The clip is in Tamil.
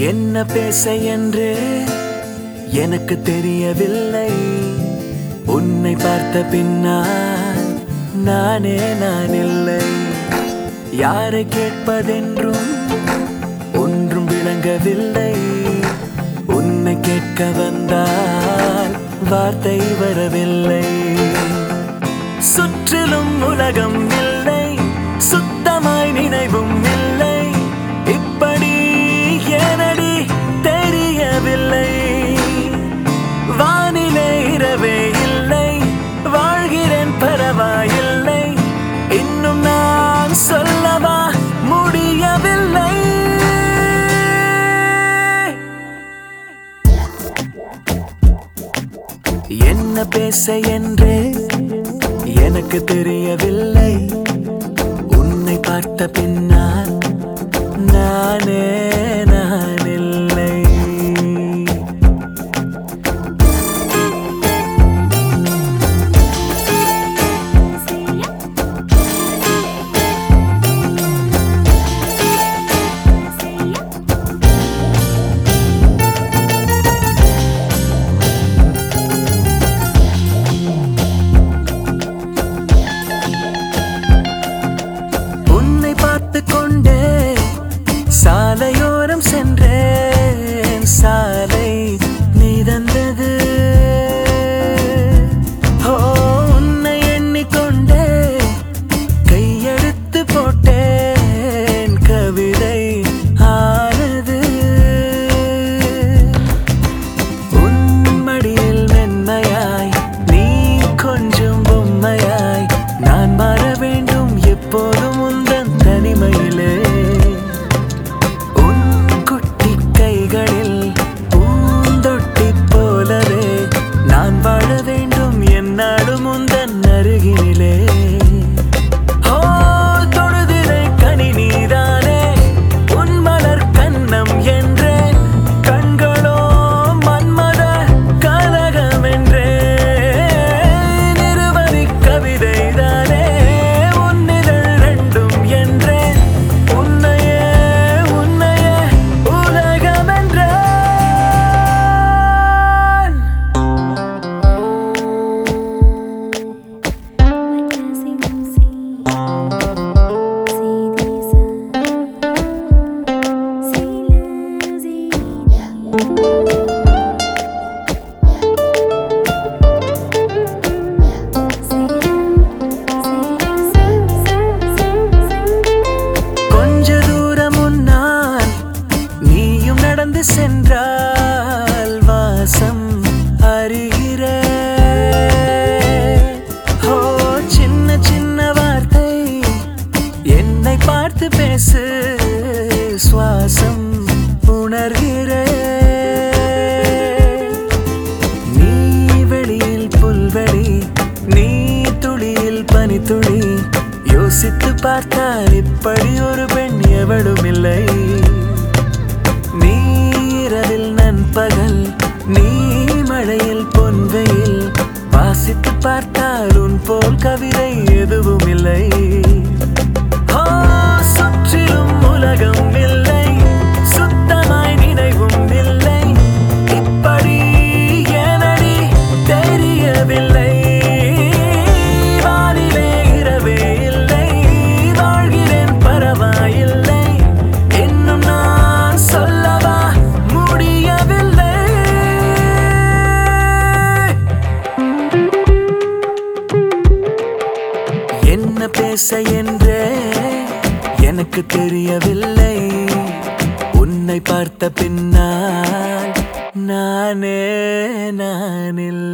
என்ன பேச என்று எனக்கு தெரியவில்லை உன்னை பார்த்த பின்னால் நானே நான் இல்லை யாரை கேட்பதென்றும் ஒன்றும் விளங்கவில்லை உன்னை கேட்க வந்தால் வார்த்தை வரவில்லை சுற்றிலும் உலகம் இல்லை சுத்தமாய் நினைவும் இல்லை இப்படி ஏனடி தெரியவில்லை வானிலே இரவே இல்லை வாழ்கிறேன் பரவாயில்லை இன்னும் நான் சொல்லவா முடியவில்லை என்ன பேச என்று எனக்கு தெரியவில்லை உன்னை பார்த்த பின்னால் நானே நான் இல்லை உன்னை பார்த்து கொண்டே சாலையோரம் சென்றேன் சாலை நீ தந்தது ஓ உன்னை எண்ணிக்கொண்டே கையெடுத்து போட்டேன் கவிதை ஆனது உன் மடியில் மென்மையாய் நீ கொஞ்சம் பொம்மையாய் நான் மாற வேண்டும் எப்போதும் உந்தன் தனிமையிலே உன் குட்டி கைகளில் பூந்தொட்டி போலவே நான் வாழ வேண்டும் என்னாலும் உந்தன் அருகினிலே ஓ தொடுதிரை கனி நீதானே உன் மலர் கண்ணம் என்றே கண்களோ மன்மத கலகம் என்றே நிறுவனி கவிதை தானே உன்னிதழ் ரெண்டும் என்றே உன்னையே உன்னையே உலகம் என்றேன் கொஞ்ச தூரம் முன்னால் நீயும் நடந்து சென்றால் வாசம் அறிகிற ஓ சின்ன சின்ன வார்த்தை என்னை பார்த்து பேசு சுவாசம் உணர்கிற நீ வெளியில் புல்வெளி நீ துளியில் பனித்துளி யோசித்து பார்த்தால் இப்படி ஒரு பெண் எவளும் இல்லை நீ இரவில் நண்பகல் நீ மழையில் பொன்வெயில் வாசித்து பார்த்தால் உன் போல் கவிதை எதுவும் இல்லை ஓ, சுற்றிலும் உலகம் இல்லை சுத்தமாய் நினைவும் இல்லை இப்படி ஏனடி தெரியவில்லை வானிலே இரவே இல்லை வாழ்கிறேன் பரவாயில்லை இன்னும் நான் சொல்லவா முடியவில்லை என்ன பேச என்றே எனக்கு தெரியவில்லை உன்னை பார்த்த பின்னால் நானே நான் இல்லை